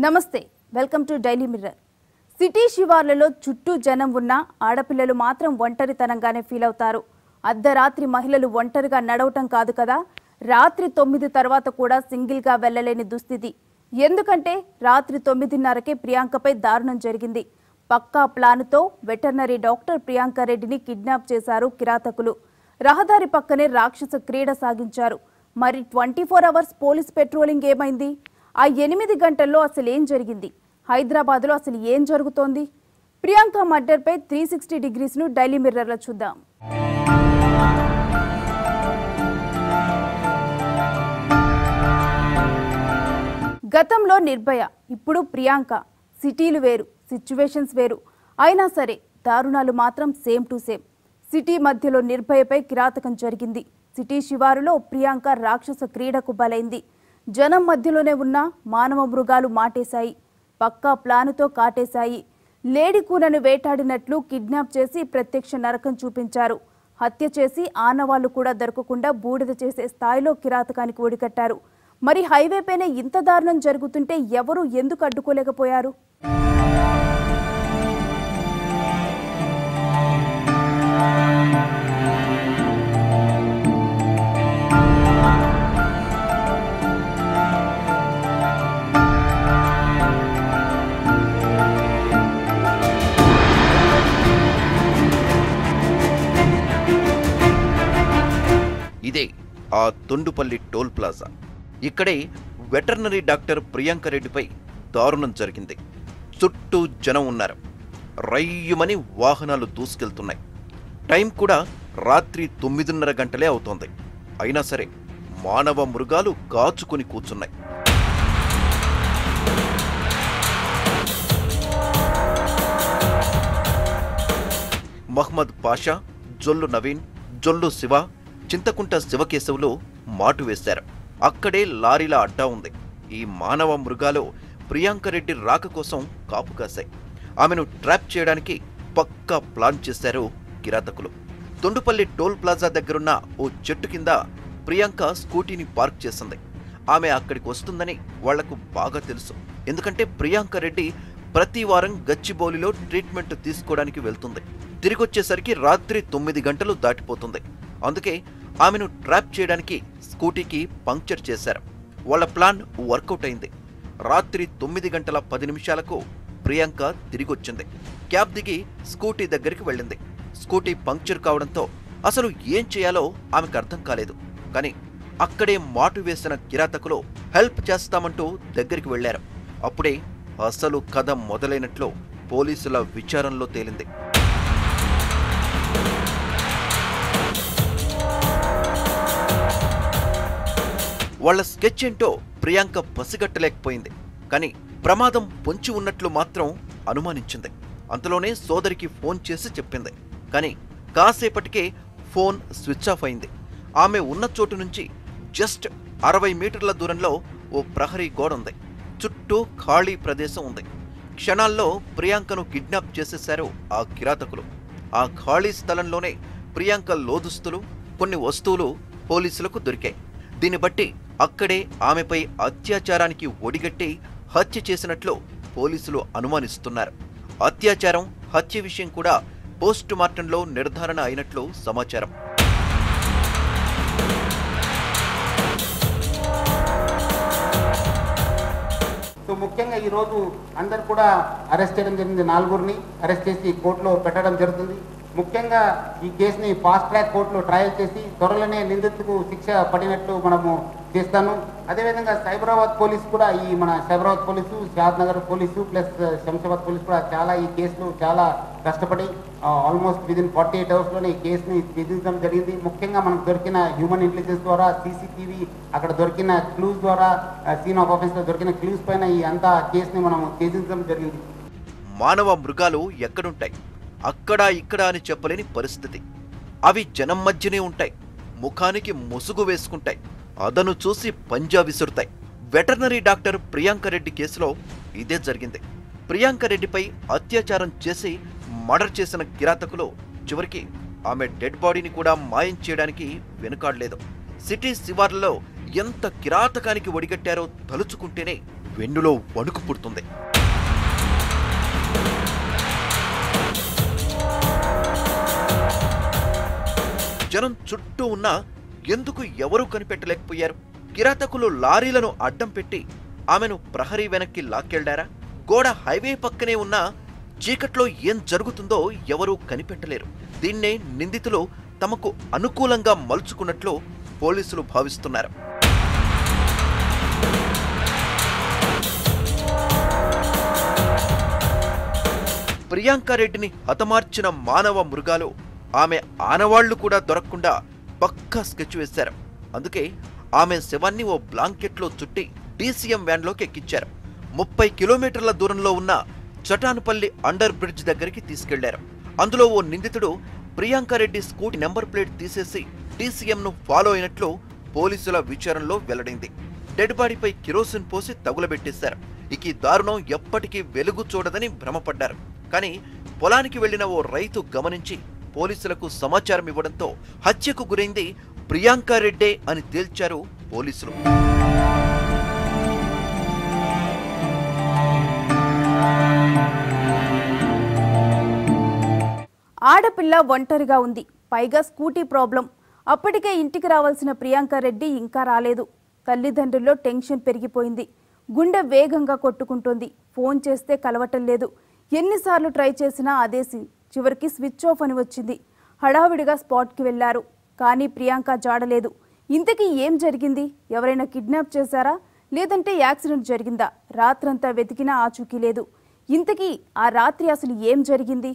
నమస్తే welcome to daily mirror city శివార్లలో చుట్టూ జనం ఉన్నా ఆడపిల్లలు మాత్రం ఒంటరితనంగానే ఫీల్ అవుతారు అర్ధరాత్రి మహిళలు ఒంటరిగా నడవటం కాదు కదా రాత్రి తొమ్మిది తర్వాత కూడా సింగిల్గా వెళ్ళలేని దుస్థితి ఎందుకంటే రాత్రి తొమ్మిదిన్నరకే ప్రియాంకపై దారుణం జరిగింది పక్కా ప్లానుతో వెటర్నరీ డాక్టర్ ప్రియాంక రెడ్డిని కిడ్నాప్ చేశారు కిరాతకులు రహదారి పక్కనే రాక్షస క్రీడ సాగించారు మరి twenty four hours police patrolling ఏమైంది ఆ ఎనిమిది గంటల్లో అసలు ఏం జరిగింది హైదరాబాద్లో అసలు ఏం జరుగుతోంది ప్రియాంక మర్డర్పై త్రీ సిక్స్టీ డిగ్రీస్ను డైలీ మిర్రర్లో చూద్దాం గతంలో నిర్భయ ఇప్పుడు ప్రియాంక సిటీలు వేరు సిచ్యువేషన్స్ వేరు అయినా సరే దారుణాలు మాత్రం సేమ్ టు సేమ్ సిటీ మధ్యలో నిర్భయపై కిరాతకం జరిగింది సిటీ శివారులో ప్రియాంక రాక్షస క్రీడకు బలైంది జనం మధ్యలోనే ఉన్న మానవ మృగాలు మాటేశాయి పక్కా ప్లానుతో కాటేశాయి లేడి కూనను వేటాడినట్లు కిడ్నాప్ చేసి ప్రత్యక్ష నరకం చూపించారు హత్య చేసి ఆనవాళ్లు కూడా దొరకకుండా బూడిద చేసే స్థాయిలో కిరాతకానికి ఒడికట్టారు మరి హైవే పైన ఇంత దారుణం జరుగుతుంటే ఎవరు ఎందుకు అడ్డుకోలేకపోయారు ఇదే ఆ తొండుపల్లి టోల్ ప్లాజా ఇక్కడే వెటర్నరీ డాక్టర్ ప్రియాంక రెడ్డిపై దారుణం జరిగింది చుట్టూ జనం ఉన్నారు రయ్యుమని వాహనాలు దూసుకెళ్తున్నాయి టైం కూడా రాత్రి తొమ్మిదిన్నర గంటలే అవుతోంది అయినా సరే మానవ మృగాలు కాచుకొని కూర్చున్నాయి మహ్మద్ పాషా జొల్లు నవీన్ జొల్లు శివ చింతకుంట శివకేశవులు మాటు వేశారు అక్కడే లారీల అడ్డా ఉంది ఈ మానవ మృగాలు ప్రియాంక రెడ్డి రాక కోసం కాపు కాశాయి ఆమెను ట్రాప్ చేయడానికి పక్కా ప్లాన్ చేశారు కిరాతకులు తొండుపల్లి టోల్ ప్లాజా దగ్గరున్న ఓ చెట్టు కింద ప్రియాంక స్కూటీని పార్క్ చేసింది ఆమె అక్కడికి వస్తుందని వాళ్లకు బాగా తెలుసు ఎందుకంటే ప్రియాంక రెడ్డి ప్రతి వారం గచ్చిబౌలిలో ట్రీట్మెంట్ తీసుకోవడానికి వెళ్తుంది తిరిగొచ్చేసరికి రాత్రి తొమ్మిది గంటలు దాటిపోతుంది అందుకే ఆమెను ట్రాప్ చేయడానికి స్కూటీకి పంక్చర్ చేశారు వాళ్ళ ప్లాన్ వర్కౌట్ అయింది రాత్రి తొమ్మిది గంటల పది నిమిషాలకు ప్రియాంక తిరిగొచ్చింది క్యాబ్ దిగి స్కూటీ దగ్గరికి వెళ్ళింది స్కూటీ పంక్చర్ కావడంతో అసలు ఏం చేయాలో ఆమెకు అర్థం కాలేదు కానీ అక్కడే మాటు వేసిన కిరాతకులు హెల్ప్ చేస్తామంటూ దగ్గరికి వెళ్లారు అప్పుడే అసలు కథ మొదలైనట్లు పోలీసుల విచారణలో తేలింది వాళ్ళ స్కెచ్ ఏంటో ప్రియాంక పసిగట్టలేకపోయింది కానీ ప్రమాదం పొంచి ఉన్నట్లు మాత్రం అనుమానించింది అంతలోనే సోదరికి ఫోన్ చేసి చెప్పింది కానీ కాసేపటికే ఫోన్ స్విచ్ ఆఫ్ అయింది ఆమె ఉన్న చోటు నుంచి జస్ట్ అరవై మీటర్ల దూరంలో ఓ ప్రహరీ గోడ ఉంది చుట్టూ ఖాళీ ప్రదేశం ఉంది క్షణాల్లో ప్రియాంకను కిడ్నాప్ చేసేశారు ఆ కిరాతకులు ఆ ఖాళీ స్థలంలోనే ప్రియాంక లోదుస్తులు కొన్ని వస్తువులు పోలీసులకు దొరికాయి దీన్ని బట్టి అక్కడే ఆమెపై అత్యాచారానికి ఒడిగట్టి హత్య చేసినట్లు పోలీసులు అనుమానిస్తున్నారు అత్యాచారం హత్య విషయం కూడా పోస్ట్ మార్టంలో నిర్ధారణ అయినట్లు సమాచారం సో ముఖ్యంగా ఈరోజు అందరు కూడా అరెస్ట్ చేయడం జరిగింది నలుగురిని అరెస్ట్ చేసి కోర్టులో పెట్టడం జరుగుతుంది ముఖ్యంగా ఈ కేసుని ఫాస్ట్ ట్రాక్ కోర్టులో ట్రయల్ చేసి త్వరలోనే నిందితులకు శిక్ష పడినట్లు మనము చేస్తాను అదేవిధంగా సైబరాబాద్ పోలీస్ కూడా ఈ మన Cyberabad police Shad Nagar police plus Shamshabad police కూడా చాలా ఈ కేసులో చాలా కష్టపడి ఆల్మోస్ట్ విదిన్ ఫార్టీ ఎయిట్ అవర్స్లోనే ఈ కేసుని ఛేదించడం జరిగింది ముఖ్యంగా మనకు దొరికిన హ్యూమన్ ఇంటెలిజెన్స్ ద్వారా సీసీటీవీ అక్కడ దొరికిన క్లూస్ ద్వారా సీన్ ఆఫ్ ఆఫీస్లో దొరికిన క్లూస్ పైన ఈ అంతా కేసుని మనం ఛేదించడం జరిగింది మానవ మృగాలు ఎక్కడుంటాయి అక్కడ ఇక్కడ అని చెప్పలేని పరిస్థితి అవి జనం మధ్యనే ఉంటాయి ముఖానికి ముసుగు వేసుకుంటాయి అదను చూసి పంజా విసురుతాయి వెటర్నరీ డాక్టర్ ప్రియాంక రెడ్డి కేసులో ఇదే జరిగింది ప్రియాంక రెడ్డిపై అత్యాచారం చేసి మర్డర్ చేసిన కిరాతకులు చివరికి ఆమె డెడ్ బాడీని కూడా మాయం చేయడానికి వెనుకాడలేదు సిటీ శివార్లలో ఎంత కిరాతకానికి ఒడిగట్టారో తలుచుకుంటేనే వెన్నులో వణుకు పుడుతుంది జనం చుట్టూ ఉన్నా ఎందుకు ఎవరూ కనిపెట్టలేకపోయారు కిరాతకులు లారీలను అడ్డం పెట్టి ఆమెను ప్రహరీ వెనక్కి లాక్కెళ్లారా గోడ హైవే పక్కనే ఉన్న చీకట్లో ఏం జరుగుతుందో ఎవరూ కనిపెట్టలేరు దీన్నే నిందితులు తమకు అనుకూలంగా మలుచుకున్నట్లు పోలీసులు భావిస్తున్నారు ప్రియాంకారెడ్డిని హతమార్చిన మానవ మృగాలు ఆమె ఆనవాళ్లు కూడా దొరకకుండా పక్కా స్కెచ్ వేశారు అందుకే ఆమె శవాన్ని ఓ బ్లాంకెట్లో చుట్టి డీసీఎం వ్యాన్లోకి ఎక్కించారు ముప్పై కిలోమీటర్ల దూరంలో ఉన్న చటానుపల్లి అండర్ బ్రిడ్జ్ దగ్గరికి తీసుకెళ్లారు అందులో ఓ నిందితుడు ప్రియాంకారెడ్డి స్కూటీ నెంబర్ ప్లేట్ తీసేసి డీసీఎంను ఫాలో అయినట్లు పోలీసుల విచారణలో వెల్లడైంది డెడ్ బాడీపై కిరోసిన్ పోసి తగులబెట్టేశారు ఇక ఈ దారుణం ఎప్పటికీ వెలుగు చూడదని భ్రమపడ్డారు కానీ పొలానికి వెళ్లిన ఓ రైతు గమనించి పోలీసులకు సమాచారం ఇవ్వడంతో హత్యకు గురైంది ప్రియాంకారెడ్డే అని తేల్చారు పోలీసులు ఆడపిల్ల ఒంటరిగా ఉంది పైగా స్కూటీ ప్రాబ్లం అప్పటికే ఇంటికి రావాల్సిన ప్రియాంక రెడ్డి ఇంకా రాలేదు తల్లిదండ్రుల్లో టెన్షన్ పెరిగిపోయింది గుండె వేగంగా కొట్టుకుంటోంది ఫోన్ చేస్తే కలవటం లేదు ఎన్నిసార్లు ట్రై చేసినా అదే సీన్ చివరికి స్విచ్ ఆఫ్ అని వచ్చింది హడావిడిగా స్పాట్కి వెళ్లారు కానీ ప్రియాంక జాడలేదు ఇంతకీ ఏం జరిగింది ఎవరైనా కిడ్నాప్ చేశారా లేదంటే యాక్సిడెంట్ జరిగిందా రాత్రంతా వెతికినా ఆచూకీ లేదు ఇంతకీ ఆ రాత్రి అసలు ఏం జరిగింది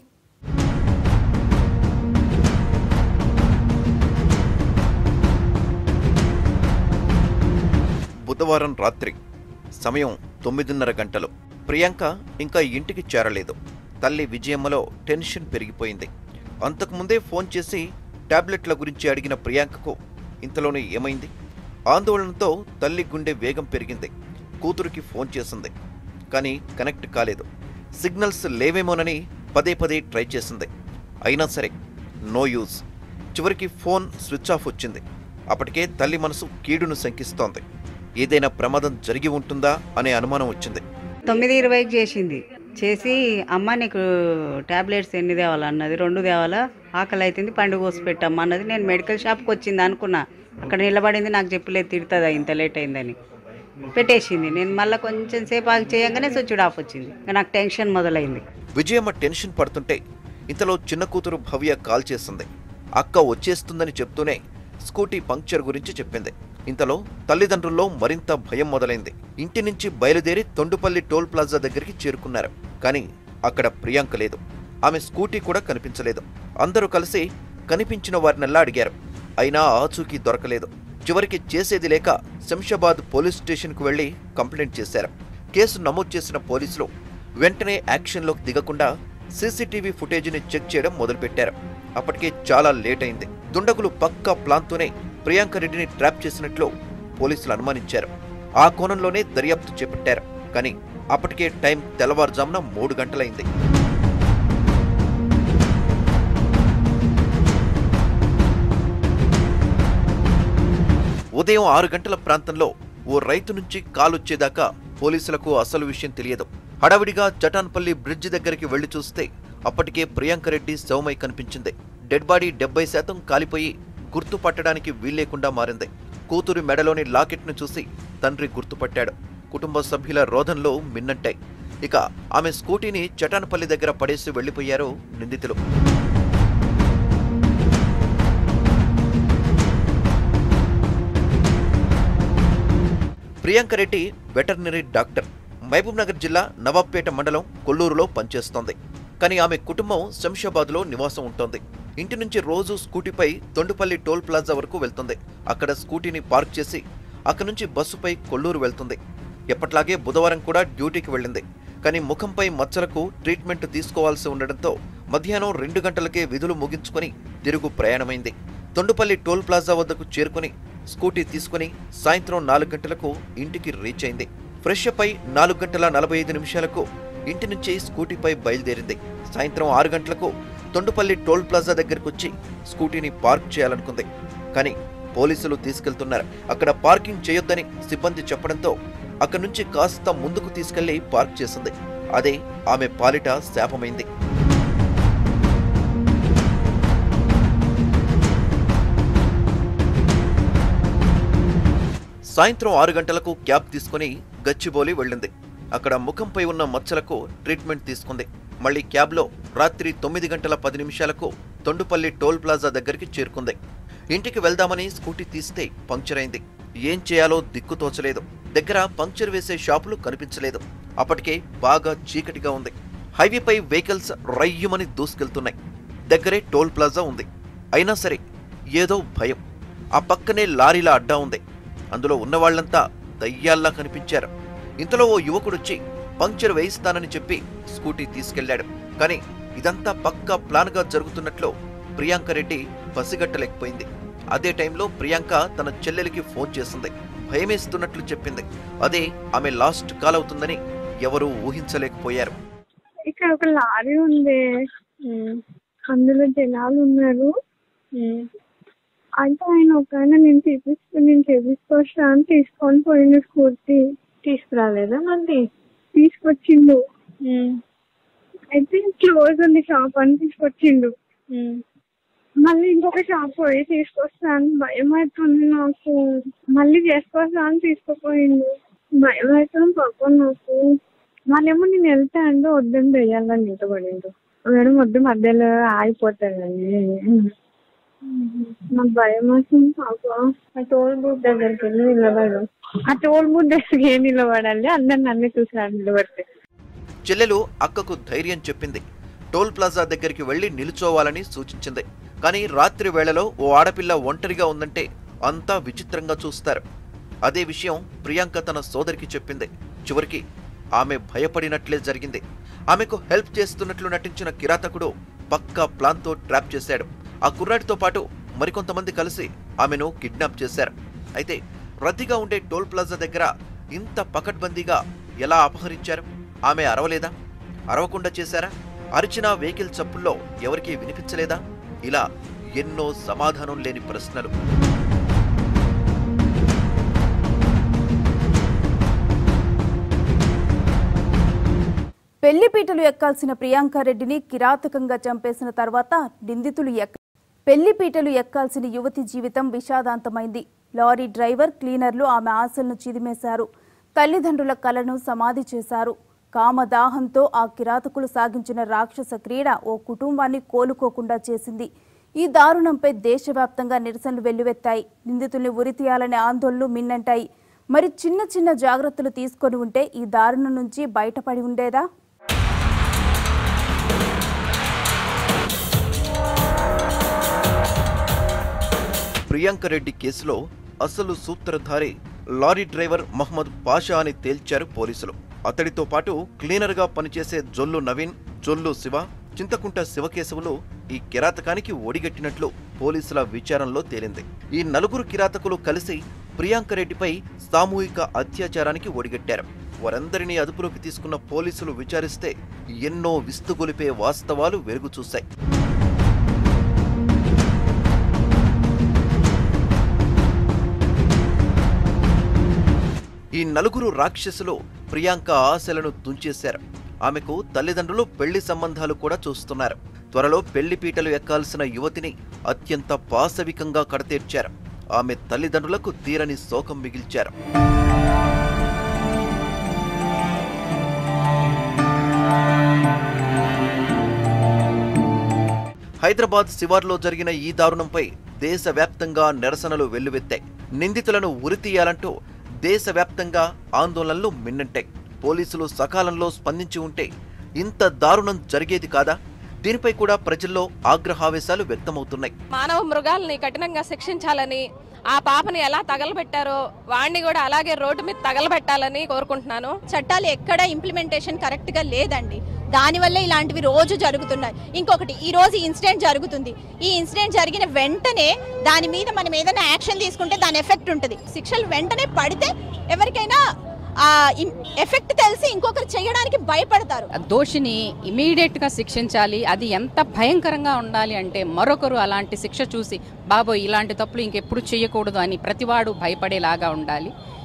బుధవారం రాత్రి సమయం తొమ్మిదిన్నర గంటలు ప్రియాంక ఇంకా ఇంటికి చేరలేదు తల్లి విజయమ్మలో టెన్షన్ పెరిగిపోయింది అంతకుముందే ఫోన్ చేసి టాబ్లెట్ల గురించి అడిగిన ప్రియాంకకు ఇంతలోనే ఏమైంది ఆందోళనతో తల్లి గుండె వేగం పెరిగింది కూతురికి ఫోన్ చేసింది కానీ కనెక్ట్ కాలేదు సిగ్నల్స్ లేవేమోనని పదే పదే ట్రై చేసింది అయినా సరే నో యూజ్ చివరికి ఫోన్ స్విచ్ ఆఫ్ వచ్చింది అప్పటికే తల్లి మనసు కీడును శంకిస్తోంది ఏదైనా ప్రమాదం జరిగి ఉంటుందా అనే అనుమానం వచ్చింది తొమ్మిది ఇరవైకి చేసింది చేసి అమ్మ నీకు టాబ్లెట్స్ ఎన్ని తేవాలన్నది రెండు తేవాలా ఆకలి అవుతుంది పండుగ కోసి పెట్టమ్మా అన్నది నేను మెడికల్ షాప్కి వచ్చింది అనుకున్నా అక్కడ నిలబడింది నాకు చెప్పలేదు తిడుతుందా ఇంత లేట్ అయిందని పెట్టేసింది నేను మళ్ళీ కొంచెం సేపు ఆగి చేయంగానే స్విచ్ ఆఫ్ వచ్చింది ఇంకా నాకు టెన్షన్ మొదలైంది విజయమ్మ టెన్షన్ పడుతుంటే ఇంతలో చిన్న కూతురు భవ్య కాల్ చేసింది అక్క వచ్చేస్తుందని చెప్తూనే స్కూటీ పంక్చర్ గురించి చెప్పింది ఇంతలో తల్లిదండ్రుల్లో మరింత భయం మొదలైంది ఇంటి నుంచి బయలుదేరి తొండుపల్లి టోల్ ప్లాజా దగ్గరికి చేరుకున్నారు కానీ అక్కడ ప్రియాంక లేదు ఆమె స్కూటీ కూడా కనిపించలేదు అందరూ కలిసి కనిపించిన వారినల్లా అడిగారు అయినా ఆచూకీ దొరకలేదు చివరికి చేసేది లేక శంషాబాద్ పోలీస్ స్టేషన్కు వెళ్లి కంప్లైంట్ చేశారు కేసు నమోదు చేసిన పోలీసులు వెంటనే యాక్షన్లోకి దిగకుండా సీసీటీవీ ఫుటేజీని చెక్ చేయడం మొదలుపెట్టారు అప్పటికే చాలా లేట్ అయింది దుండగులు పక్కా ప్లాన్తోనే ప్రియాంక రెడ్డిని ట్రాప్ చేసినట్లు పోలీసులు అనుమానించారు ఆ కోణంలోనే దర్యాప్తు చేపట్టారు కానీ అప్పటికే టైం తెల్లవారుజామున మూడు గంటలైంది ఉదయం ఆరు గంటల ప్రాంతంలో ఓ రైతు నుంచి కాలొచ్చేదాకా పోలీసులకు అసలు విషయం తెలియదు హడావిడిగా జటాన్పల్లి బ్రిడ్జ్ దగ్గరికి వెళ్లి చూస్తే అప్పటికే ప్రియాంక రెడ్డి శవమై కనిపించింది డెడ్ బాడీ డెబ్బై శాతం కాలిపోయి గుర్తుపట్టడానికి వీల్లేకుండా మారింది కూతురు మెడలోని లాకెట్ను చూసి తండ్రి గుర్తుపట్టాడు కుటుంబ సభ్యుల రోధంలో మిన్నంటాయి ఇక ఆమె స్కూటీని చటాన్పల్లి దగ్గర పడేసి వెళ్లిపోయారు నిందితులు ప్రియాంక రెడ్డి వెటర్నరీ డాక్టర్ మహబూబ్ నగర్ జిల్లా నవాబ్పేట మండలం కొల్లూరులో పనిచేస్తోంది కానీ ఆమె కుటుంబం శంషాబాద్లో నివాసం ఉంటోంది ఇంటి నుంచి రోజు స్కూటీపై తొండుపల్లి టోల్ ప్లాజా వరకు వెళ్తుంది అక్కడ స్కూటీని పార్క్ చేసి అక్కడి నుంచి బస్సుపై కొల్లూరు వెళ్తుంది ఎప్పట్లాగే బుధవారం కూడా డ్యూటీకి వెళ్ళింది కానీ ముఖంపై మచ్చలకు ట్రీట్మెంట్ తీసుకోవాల్సి ఉండడంతో మధ్యాహ్నం రెండు గంటలకే విధులు ముగించుకొని తిరుగు ప్రయాణమైంది తొండుపల్లి టోల్ ప్లాజా వద్దకు చేరుకుని స్కూటీ తీసుకుని సాయంత్రం నాలుగు గంటలకు ఇంటికి రీచ్ అయింది ఫ్రెష్ అప్ అయి నాలుగు గంటల నలభై ఐదు నిమిషాలకు ఇంటి నుంచి స్కూటీపై బయలుదేరింది సాయంత్రం ఆరు గంటలకు తొండుపల్లి టోల్ ప్లాజా దగ్గరకు వచ్చి స్కూటీని పార్క్ చేయాలనుకుంది కానీ పోలీసులు తీసుకెళ్తున్నారు అక్కడ పార్కింగ్ చేయొద్దని సిబ్బంది చెప్పడంతో అక్కడి నుంచి కాస్త ముందుకు తీసుకెళ్లి పార్క్ చేసింది అదే ఆమె పాలిట శాపమైంది సాయంత్రం ఆరు గంటలకు క్యాబ్ తీసుకుని గచ్చిబౌలి వెళ్ళింది అక్కడ ముఖంపై ఉన్న మచ్చలకు ట్రీట్మెంట్ తీసుకుంది మళ్ళీ క్యాబ్లో రాత్రి తొమ్మిది గంటల పది నిమిషాలకు తొండుపల్లి టోల్ ప్లాజా దగ్గరికి చేరుకుంది ఇంటికి వెళ్దామని స్కూటీ తీస్తే పంక్చర్ అయింది ఏం చేయాలో దిక్కు తోచలేదు దగ్గర పంక్చర్ వేసే షాపులు కనిపించలేదు అప్పటికే బాగా చీకటిగా ఉంది హైవేపై వెహికల్స్ రయ్యుమని దూసుకెళ్తున్నాయి దగ్గరే టోల్ ప్లాజా ఉంది అయినా సరే ఏదో భయం ఆ పక్కనే లారీల అడ్డా ఉంది అందులో ఉన్నవాళ్లంతా దయ్యాల్లా కనిపించారు ఇంతలో ఓ యువకుడొచ్చి పంక్చర్ వేయిస్తానని చెప్పి స్కూటీ తీసుకెళ్లాడు కానీ ఇదంతా పక్కా ప్లాన్గా జరుగుతున్నట్లు ప్రియాంక రెడ్డి పసిగట్టలేకపోయింది అదే టైంలో ప్రియాంక తన చెల్లెలికి ఫోన్ చేసింది భయమేస్తున్నట్లు చెప్పింది అదే ఆమె లాస్ట్ కాల్ అవుతుందని ఎవరూ ఊహించలేకపోయారు ఇక్కడ ఒక లారీ ఉంది అందులో జనాలు ఉన్నారు అంటే ఆయన ఒక ఆయన నేను చేపిస్తూ నేను చేపించుకొస్తా అని తీసుకొని పోయిండు స్కూటీ తీసుకురాలేదా మళ్ళీ తీసుకొచ్చిండు అయితే క్లోజ్ ఉంది షాప్ అని తీసుకొచ్చిండు మళ్ళీ ఇంకొక షాప్ పోయి తీసుకొస్తా అని భయం అవుతుంది నాకు మళ్ళీ చేసుకొస్తా అని తీసుకుపోయిండు భయం అవుతుంది పాపం నాకు వాళ్ళేమో నేను వెళ్తా అంటే వద్దని వేయాలని నిలబడిండు మేడం వద్దు మధ్యలో ఆగిపోతాడండి నాకు భయం వస్తుంది పాప ఆ టోల్ బూత్ దగ్గరికి వెళ్ళి నిలబడు ఆ టోల్ బూత్ దగ్గరికి ఏం నిలబడాలి అందరు నన్ను చూసారు నిలబడితే చెల్లెలు అక్కకు ధైర్యం చెప్పింది టోల్ ప్లాజా దగ్గరికి వెళ్లి నిలుచోవాలని సూచించింది కానీ రాత్రి వేళలో ఓ ఆడపిల్ల ఒంటరిగా ఉందంటే అంతా విచిత్రంగా చూస్తారు అదే విషయం ప్రియాంక తన సోదరికి చెప్పింది చివరికి ఆమె భయపడినట్లే జరిగింది ఆమెకు హెల్ప్ చేస్తున్నట్లు నటించిన కిరాతకుడు పక్కా ప్లాన్తో ట్రాప్ చేశాడు ఆ కుర్రాడితో పాటు మరికొంతమంది కలిసి ఆమెను కిడ్నాప్ చేశారు అయితే రద్దీగా ఉండే టోల్ ప్లాజా దగ్గర ఇంత పకడ్బందీగా ఎలా అపహరించారు ఆమె అరవలేదా అరవకుండా చేశారా అరిచిన వెహికల్ చప్పుల్లో ఎవరికీ వినిపించలేదా ఇలా ఎన్నో సమాధానం లేని ప్రశ్నలు పెళ్లిపీటలు ఎక్కాల్సిన ప్రియాంకారెడ్డిని కిరాతకంగా చంపేసిన తర్వాత నిందితులు ఎక్క పెళ్లిపీటలు ఎక్కాల్సిన యువతి జీవితం విషాదాంతమైంది లారీ డ్రైవర్ క్లీనర్లు ఆమె ఆశలను చిదిమేశారు తల్లిదండ్రుల కలను సమాధి చేశారు కామదాహంతో ఆ కిరాతకులు సాగించిన రాక్షస క్రీడ ఓ కుటుంబాన్ని కోలుకోకుండా చేసింది ఈ దారుణంపై దేశవ్యాప్తంగా నిరసనలు వెల్లువెత్తాయి నిందితుల్ని ఉరితీయాలనే ఆందోళనలు మిన్నంటాయి మరి చిన్న చిన్న జాగ్రత్తలు తీసుకొని ఉంటే ఈ దారుణం నుంచి బయటపడి ఉండేదా ప్రియాంక రెడ్డి కేసులో అసలు సూత్రధారి లారీ డ్రైవర్ మహమ్మద్ పాషా అని తేల్చారు పోలీసులు అతడితో పాటు క్లీనర్గా పనిచేసే జొల్లు నవీన్ జొల్లు శివ చింతకుంట శివకేశవులు ఈ కిరాతకానికి ఒడిగట్టినట్లు పోలీసుల విచారణలో తేలింది ఈ నలుగురు కిరాతకులు కలిసి ప్రియాంక రెడ్డిపై సామూహిక అత్యాచారానికి ఒడిగట్టారు వారందరినీ అదుపులోకి తీసుకున్న పోలీసులు విచారిస్తే ఎన్నో విస్తుగొలిపే వాస్తవాలు వెలుగు చూశాయి ఈ నలుగురు రాక్షసులు ప్రియాంక ఆశలను తుంచేశారు ఆమెకు తల్లిదండ్రులు పెళ్లి సంబంధాలు కూడా చూస్తున్నారు త్వరలో పెళ్లి పీటలు ఎక్కాల్సిన యువతిని అత్యంత పాశవికంగా కడతీర్చారు ఆమె తల్లిదండ్రులకు తీరని శోకం మిగిల్చారు హైదరాబాద్ శివార్లో జరిగిన ఈ దారుణంపై దేశవ్యాప్తంగా నిరసనలు వెల్లువెత్తాయి నిందితులను ఉరితీయాలంటూ దేశవ్యాప్తంగా ఆందోళనలు మిన్నంటాయి పోలీసులు సకాలంలో స్పందించి ఉంటే ఇంత దారుణం జరిగేది కాదా దీనిపై కూడా ప్రజల్లో ఆగ్రహావేశాలు వ్యక్తమవుతున్నాయి మానవ మృగాల్ని కఠినంగా శిక్షించాలని ఆ పాపని ఎలా తగలబెట్టారో వాణ్ణి కూడా అలాగే రోడ్డు మీద తగలబెట్టాలని కోరుకుంటున్నాను చట్టాలు ఎక్కడ ఇంప్లిమెంటేషన్ కరెక్ట్ గా లేదండి దానివల్ల ఇలాంటివి రోజు జరుగుతున్నాయి ఇంకొకటి ఈ రోజు ఇన్సిడెంట్ జరుగుతుంది ఈ ఇన్సిడెంట్ జరిగిన వెంటనే దాని మీద మనం ఏదైనా యాక్షన్ తీసుకుంటే దాని ఎఫెక్ట్ ఉంటుంది శిక్షలు వెంటనే పడితే ఎవరికైనా ఆ ఎఫెక్ట్ తెలిసి ఇంకొకరు చేయడానికి భయపడతారు దోషిని ఇమీడియట్ గా శిక్షించాలి అది ఎంత భయంకరంగా ఉండాలి అంటే మరొకరు అలాంటి శిక్ష చూసి బాబోయ్ ఇలాంటి తప్పులు ఇంకెప్పుడు చేయకూడదు అని ప్రతివాడు భయపడేలాగా ఉండాలి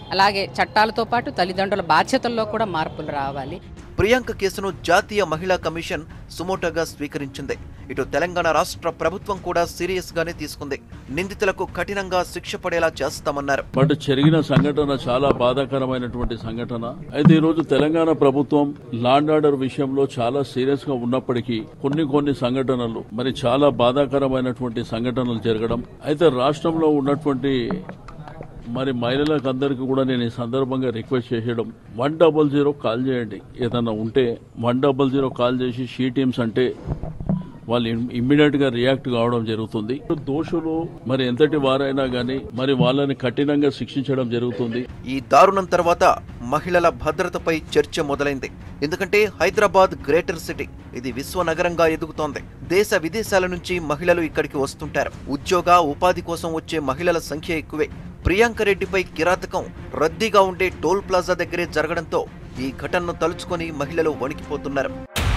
అలాగే చట్టాలతో పాటు తల్లిదండ్రుల బాధ్యతల్లో కూడా మార్పులు రావాలి ప్రియాంక కేసును జాతీయ మహిళా కమిషన్ సుమోటోగా స్వీకరించింది ఇటు తెలంగాణ రాష్ట్ర ప్రభుత్వం కూడా సీరియస్ గానే తీసుకుంది నిందితులకు కఠినంగా శిక్ష పడేలా చేస్తామన్నారు బట్ జరిగిన సంఘటన చాలా బాధాకరమైనటువంటి సంఘటన అయితే ఈ రోజు తెలంగాణ ప్రభుత్వం లాండ్ ఆర్డర్ విషయంలో చాలా సీరియస్ గా ఉన్నప్పటికీ కొన్ని కొన్ని సంఘటనలు మరి చాలా బాధాకరమైనటువంటి సంఘటనలు జరగడం అయితే రాష్ట్రంలో ఉన్నటువంటి మరి మహిళలకు అందరికీ కూడా నేను ఈ సందర్భంగా రిక్వెస్ట్ చేసేయడం వన్ డబల్ జీరో కాల్ చేయండి ఏదన్నా ఉంటే వన్ డబల్ జీరో కాల్ చేసి షీ టీమ్స్ అంటే వాళ్ళు ఇమ్మీడియట్ గా రియాక్ట్ కావడం జరుగుతుంది దోషులు మరి ఎంతటి వారైనా గానీ మరి వాళ్ళని కఠినంగా శిక్షించడం జరుగుతుంది ఈ దారుణం తర్వాత మహిళల భద్రతపై చర్చ మొదలైంది ఎందుకంటే హైదరాబాద్ గ్రేటర్ సిటీ ఇది విశ్వ నగరంగా ఎదుగుతోంది దేశ విదేశాల నుంచి మహిళలు ఇక్కడికి వస్తుంటారు ఉద్యోగ ఉపాధి కోసం వచ్చే మహిళల సంఖ్య ఎక్కువే ప్రియాంక రెడ్డిపై కిరాతకం రద్దీగా ఉండే టోల్ ప్లాజా దగ్గరే జరగడంతో ఈ ఘటనను తలుచుకొని మహిళలు వణికిపోతున్నారు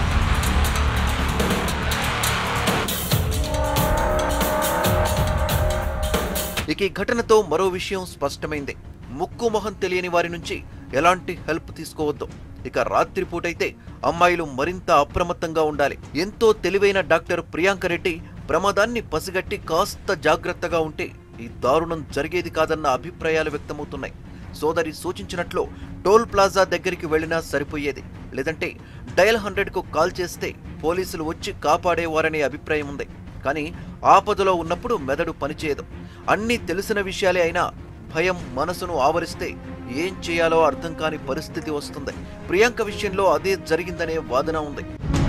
ఇక ఈ ఘటనతో మరో విషయం స్పష్టమైంది ముక్కు మొహం తెలియని వారి నుంచి ఎలాంటి హెల్ప్ తీసుకోవద్దు ఇక రాత్రిపూటైతే అమ్మాయిలు మరింత అప్రమత్తంగా ఉండాలి ఎంతో తెలివైన డాక్టర్ ప్రియాంక రెడ్డి ప్రమాదాన్ని పసిగట్టి కాస్త జాగ్రత్తగా ఉంటే ఈ దారుణం జరిగేది కాదన్న అభిప్రాయాలు వ్యక్తమవుతున్నాయి సోదరి సూచించినట్లు టోల్ ప్లాజా దగ్గరికి వెళ్లినా సరిపోయేది లేదంటే డయల్ హండ్రెడ్ కు కాల్ చేస్తే పోలీసులు వచ్చి కాపాడేవారనే అభిప్రాయం ఉంది కానీ ఆపదలో ఉన్నప్పుడు మెదడు పనిచేయదు అన్నీ తెలిసిన విషయాలే అయినా భయం మనసును ఆవరిస్తే ఏం చేయాలో అర్థం కాని పరిస్థితి వస్తుంది ప్రియాంక విషయంలో అదే జరిగిందనే వాదన ఉంది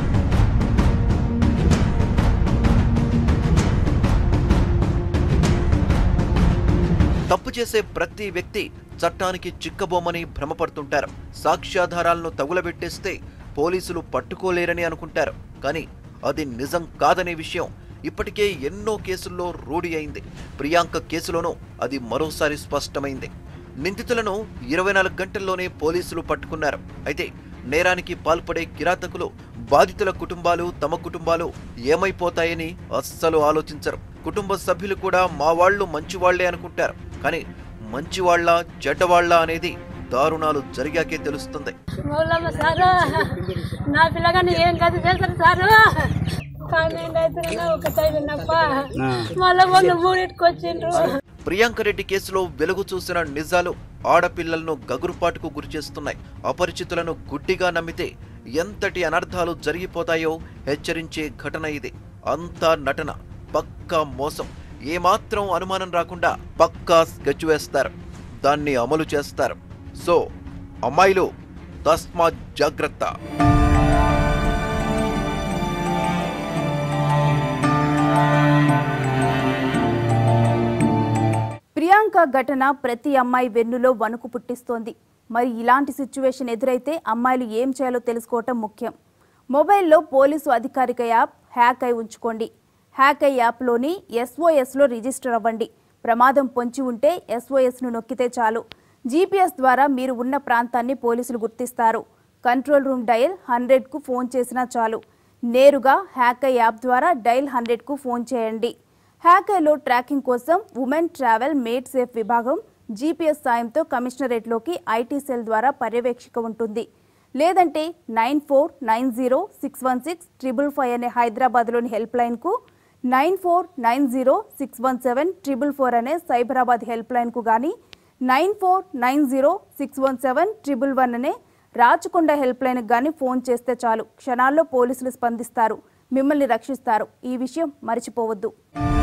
తప్పు చేసే ప్రతి వ్యక్తి చట్టానికి చిక్కబోమని భ్రమపడుతుంటారు సాక్ష్యాధారాలను తగులబెట్టేస్తే పోలీసులు పట్టుకోలేరని అనుకుంటారు కానీ అది నిజం కాదనే విషయం ఇప్పటికే ఎన్నో కేసుల్లో రూఢి అయింది ప్రియాంక కేసులోనూ అది మరోసారి స్పష్టమైంది నిందితులను ఇరవై నాలుగు గంటల్లోనే పోలీసులు పట్టుకున్నారు అయితే నేరానికి పాల్పడే కిరాతకులు బాధితుల కుటుంబాలు తమ కుటుంబాలు ఏమైపోతాయని అస్సలు ఆలోచించరు కుటుంబ సభ్యులు కూడా మా వాళ్ళు మంచివాళ్లే అనుకుంటారు కానీ మంచివాళ్ల చెడ్డవాళ్ల అనేది దారుణాలు జరిగాకే తెలుస్తుంది మౌలమ్మ సారు నా పిల్లగాని ఏం కాదు చేస్తారు సారు కానీ రైతులన్నా ఒక తగినప్ప మళ్ళీ వాళ్ళు మూడింటికి వచ్చిండ్రు ప్రియాంక రెడ్డి కేసులో వెలుగు చూసిన నిజాలు ఆడపిల్లలను గగురుపాటుకు గురిచేస్తున్నాయి అపరిచితులను గుడ్డిగా నమ్మితే ఎంతటి అనర్థాలు జరిగిపోతాయో హెచ్చరించే ఘటన ఇది అంతా నటన పక్కా మోసం ఏమాత్రం అనుమానం రాకుండా పక్కా స్కెచ్ వేస్తారు దాన్ని అమలు చేస్తారు సో అమ్మాయిలు తస్మాత్ జాగ్రత్త ప్రియాంక ఘటన ప్రతి అమ్మాయి వెన్నులో వణుకు పుట్టిస్తోంది మరి ఇలాంటి సిచ్యువేషన్ ఎదురైతే అమ్మాయిలు ఏం చేయాలో తెలుసుకోవటం ముఖ్యం మొబైల్లో పోలీసు అధికారిక యాప్ హ్యాక్ అయి ఉంచుకోండి హ్యాక్ అయి యాప్లోని ఎస్ఓఎస్లో రిజిస్టర్ అవ్వండి ప్రమాదం పొంచి ఉంటే ఎస్ఓఎస్ను నొక్కితే చాలు జీపీఎస్ ద్వారా మీరు ఉన్న ప్రాంతాన్ని పోలీసులు గుర్తిస్తారు కంట్రోల్ రూమ్ డయల్ హండ్రెడ్కు ఫోన్ చేసినా చాలు నేరుగా హ్యాక్ అయి యాప్ ద్వారా డయల్ హండ్రెడ్కు ఫోన్ చేయండి హ్యాకర్లో ట్రాకింగ్ కోసం ఉమెన్ ట్రావెల్ మేడ్ సేఫ్ విభాగం జీపీఎస్ సాయంతో కమిషనరేట్లోకి ఐటీ సెల్ ద్వారా పర్యవేక్షిక ఉంటుంది లేదంటే nine four nine zero six one six triple five అనే హైదరాబాద్లోని హెల్ప్ లైన్కు nine four nine zero six one seven triple four అనే సైబరాబాద్ హెల్ప్ లైన్కు కానీ nine four nine zero six one seven triple one అనే రాచకొండ హెల్ప్ లైన్కి కానీ ఫోన్ చేస్తే చాలు క్షణాల్లో పోలీసులు స్పందిస్తారు మిమ్మల్ని రక్షిస్తారు ఈ విషయం మర్చిపోవద్దు